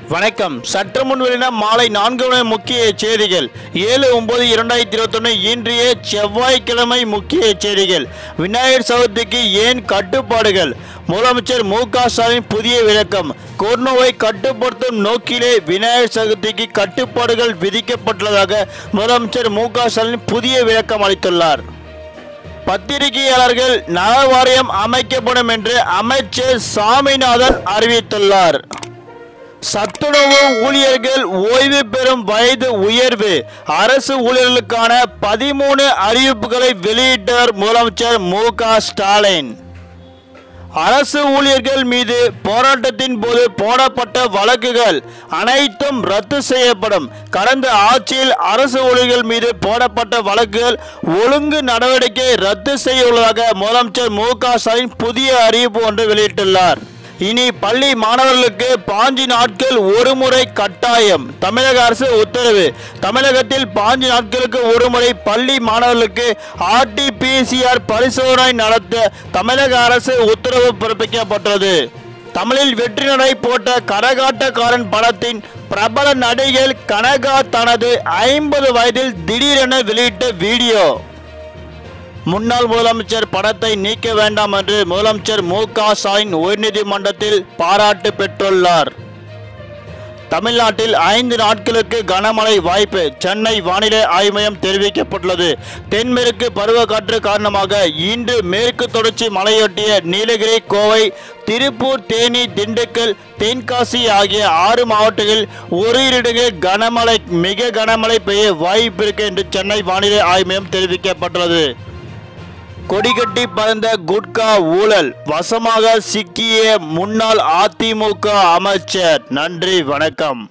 வணக்கம் சற்று முன் வெளியின மாலை நான்கு மணி முக்கிய செய்திகள் ஏழு ஒன்பது இரண்டாயிரத்தி இருபத்தொன்னு இன்றைய செவ்வாய்க்கிழமை முக்கிய செய்திகள் விநாயகர் சதுர்த்திக்கு ஏன் கட்டுப்பாடுகள் முதலமைச்சர் மு க ஸ்டாலின் புதிய விளக்கம் கொரோனாவை கட்டுப்படுத்தும் நோக்கிலே விநாயகர் சதுர்த்திக்கு கட்டுப்பாடுகள் விதிக்கப்பட்டுள்ளதாக முதலமைச்சர் மு க ஸ்டாலின் புதிய விளக்கம் அளித்துள்ளார் பத்திரிகையாளர்கள் நல வாரியம் அமைக்கப்படும் என்று அமைச்சர் சாமிநாதன் அறிவித்துள்ளார் சத்துணவு ஊழியர்கள் ஓய்வு பெறும் வயது உயர்வு அரசு ஊழியர்களுக்கான பதிமூணு அறிவிப்புகளை வெளியிட்டார் முதலமைச்சர் மு க ஸ்டாலின் அரசு ஊழியர்கள் மீது போராட்டத்தின் போது போடப்பட்ட வழக்குகள் அனைத்தும் ரத்து செய்யப்படும் கடந்த ஆட்சியில் அரசு ஊழியர்கள் மீது போடப்பட்ட வழக்குகள் ஒழுங்கு நடவடிக்கை ரத்து செய்ய உள்ளதாக முதலமைச்சர் மு க ஸ்டாலின் புதிய அறிவிப்பு ஒன்று வெளியிட்டுள்ளார் இனி பள்ளி மாணவர்களுக்கு பாஞ்சு நாட்கள் ஒரு முறை கட்டாயம் தமிழக அரசு உத்தரவு தமிழகத்தில் பாஞ்சு நாட்களுக்கு ஒரு முறை பள்ளி மாணவர்களுக்கு ஆர்டிபிசிஆர் பரிசோதனை நடத்த தமிழக அரசு உத்தரவு பிறப்பிக்கப்பட்டது தமிழில் வெற்றி நடை போட்ட கரகாட்டக்காரன் படத்தின் பிரபல நடிகர் கனகா தனது ஐம்பது வயதில் திடீரென வெளியிட்ட வீடியோ முன்னாள் முதலமைச்சர் படத்தை நீக்க வேண்டாம் என்று முதலமைச்சர் மு க ஸ்டாலின் உயர்நீதிமன்றத்தில் பாராட்டு பெற்றுள்ளார் தமிழ்நாட்டில் ஐந்து நாட்களுக்கு கனமழை வாய்ப்பு சென்னை வானிலை ஆய்வு மையம் தெரிவிக்கப்பட்டுள்ளது தென்மேற்கு பருவக்காற்று காரணமாக இன்று மேற்கு தொடர்ச்சி மலையொட்டிய நீலகிரி கோவை திருப்பூர் தேனி திண்டுக்கல் தென்காசி ஆகிய ஆறு மாவட்டங்களில் ஒரு இடங்களில் கனமழை மிக கனமழை பெய்ய வாய்ப்பு இருக்கு என்று சென்னை வானிலை ஆய்வு மையம் தெரிவிக்கப்பட்டுள்ளது கொடிகட்டி பறந்த குட்கா ஊழல் வசமாக சிக்கிய முன்னாள் அதிமுக அமைச்சர் நன்றி வணக்கம்